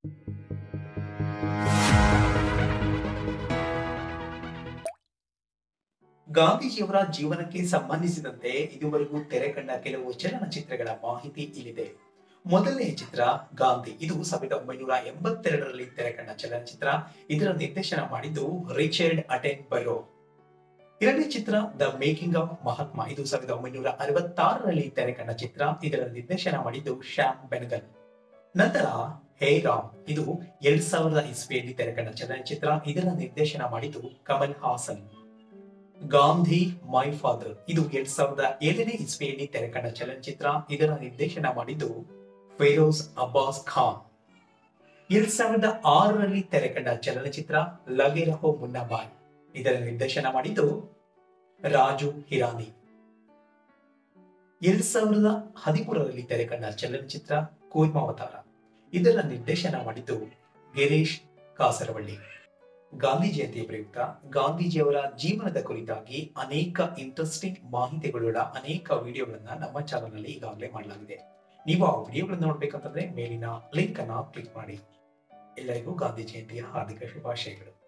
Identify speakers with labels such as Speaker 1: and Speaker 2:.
Speaker 1: ಗಾಂಧೀಜಿಯವರ ಜೀವನಕ್ಕೆ ಸಂಬಂಧಿಸಿದಂತೆ ಇದುವರೆಗೂ ತೆರೆ ಕಂಡ ಕೆಲವು ಚಲನಚಿತ್ರಗಳ ಮಾಹಿತಿ ಇಲ್ಲಿದೆ ಮೊದಲನೇ ಚಿತ್ರ ಗಾಂಧಿ ಇದು ಸಾವಿರದ ಒಂಬೈನೂರ ಎಂಬತ್ತೆರಡರಲ್ಲಿ ತೆರೆ ಕಂಡ ಚಲನಚಿತ್ರ ಇದರ ನಿರ್ದೇಶನ ಮಾಡಿದ್ದು ರಿಚರ್ಡ್ ಅಟೆನ್ ಬೈರೋ ಎರಡನೇ ಚಿತ್ರ ದ ಮೇಕಿಂಗ್ ಆಫ್ ಮಹಾತ್ಮ ಇದು ಸಾವಿರದ ಒಂಬೈನೂರ ಅರವತ್ತಾರರಲ್ಲಿ ತೆರೆ ಕಂಡ ಚಿತ್ರ ಇದರ ನಿರ್ದೇಶನ ಮಾಡಿದ್ದು ಶ್ಯಾಮ್ ಬೆನಗಲ್ ನಂತರ ಹೇ ರಾಮ್ ಇದು ಎರಡ್ ಸಾವಿರದ ಇಸ್ವಿಯಲ್ಲಿ ತೆರೆ ಕಂಡ ಚಲನಚಿತ್ರ ಇದರ ನಿರ್ದೇಶನ ಮಾಡಿದ್ದು ಕಮಲ್ ಹಾಸನ್ ಗಾಂಧಿ ಮೈ ಫಾದರ್ ಇದು ಎರಡ್ ಸಾವಿರದ ಏಳನೇ ಇಸ್ವಿಯಲ್ಲಿ ತೆರೆ ಕಂಡ ಚಲನಚಿತ್ರ ಇದರ ನಿರ್ದೇಶನ ಮಾಡಿದ್ದು ಫೇರೋಸ್ ಅಬ್ಬಾಸ್ ಖಾನ್ ಎರಡ್ ಸಾವಿರದ ಆರರಲ್ಲಿ ತೆರೆ ಕಂಡ ಚಲನಚಿತ್ರ ಲಗೆ ರಹೋ ಮುನ್ನಾಬಾಯ್ ಇದರ ನಿರ್ದೇಶನ ಮಾಡಿದ್ದು ರಾಜು ಹಿರಾನಿ ಎರಡ್ ಸಾವಿರದ ಹದಿಮೂರರಲ್ಲಿ ತೆರೆ ಕಂಡ ಚಲನಚಿತ್ರ ಕೂರ್ಮಾವತಾರ ಇದರ ನಿರ್ದೇಶನ ಮಾಡಿದ್ದು ಗಿರೀಶ್ ಕಾಸರವಳ್ಳಿ ಗಾಂಧಿ ಜಯಂತಿಯ ಪ್ರಯುಕ್ತ ಗಾಂಧೀಜಿಯವರ ಜೀವನದ ಕುರಿತಾಗಿ ಅನೇಕ ಇಂಟ್ರೆಸ್ಟಿಂಗ್ ಮಾಹಿತಿಗಳುಳ್ಳ ಅನೇಕ ವಿಡಿಯೋಗಳನ್ನ ನಮ್ಮ ಚಾನಲ್ ನಲ್ಲಿ ಈಗಾಗಲೇ ಮಾಡಲಾಗಿದೆ ನೀವು ಆ ವಿಡಿಯೋಗಳನ್ನ ನೋಡ್ಬೇಕಂತಂದ್ರೆ ಮೇಲಿನ ಲಿಂಕ್ ಅನ್ನ ಕ್ಲಿಕ್ ಮಾಡಿ ಎಲ್ಲರಿಗೂ ಗಾಂಧಿ ಜಯಂತಿಯ ಹಾರ್ದಿಕ ಶುಭಾಶಯಗಳು